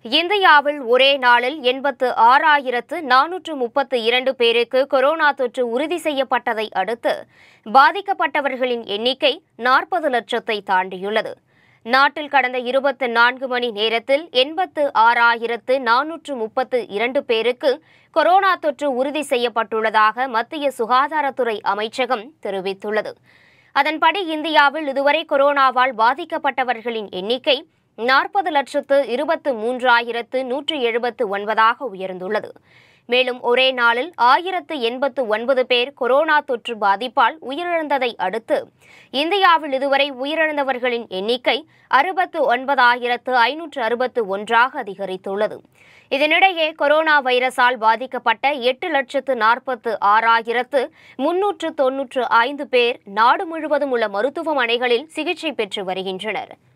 இந்தியாவில் ஒரே நாளில் எண்பத்து ஆறாயிரத்து நானூற்று முப்பத்து இரண்டு பேருக்கு கொரோனா தொற்று உறுதி செய்யப்பட்டதை அடுத்து பாதிக்கப்பட்டவர்களின் எண்ணிக்கை நாற்பது லட்சத்தை தாண்டியுள்ளது நாட்டில் கடந்த இருபத்து நான்கு மணி நேரத்தில் எண்பத்து ஆறாயிரத்து நானூற்று முப்பத்து இரண்டு பேருக்கு கொரோனா தொற்று உறுதி செய்யப்பட்டுள்ளதாக மத்திய சுகாதாரத்துறை அமைச்சகம் தெரிவித்துள்ளது அதன்படி இந்தியாவில் இதுவரை கொரோனாவால் பாதிக்கப்பட்டவர்களின் எண்ணிக்கை நாற்பது லட்சத்து இருபத்து மூன்றாயிரத்து நூற்று எழுபத்து ஒன்பதாக உயர்ந்துள்ளது மேலும் ஒரே நாளில் ஆயிரத்து எண்பத்து ஒன்பது பேர் கொரோனா தொற்று பாதிப்பால் உயிரிழந்ததை அடுத்து இந்தியாவில் இதுவரை உயிரிழந்தவர்களின் எண்ணிக்கை அறுபத்து ஒன்பதாயிரத்து ஐநூற்று அறுபத்து ஒன்றாக அதிகரித்துள்ளது இதனிடையே கொரோனா வைரஸால் பாதிக்கப்பட்ட எட்டு லட்சத்து நாற்பத்து ஆறாயிரத்து முன்னூற்று தொன்னூற்று ஐந்து பேர் நாடு முழுவதும் உள்ள மருத்துவமனைகளில் சிகிச்சை பெற்று வருகின்றனர்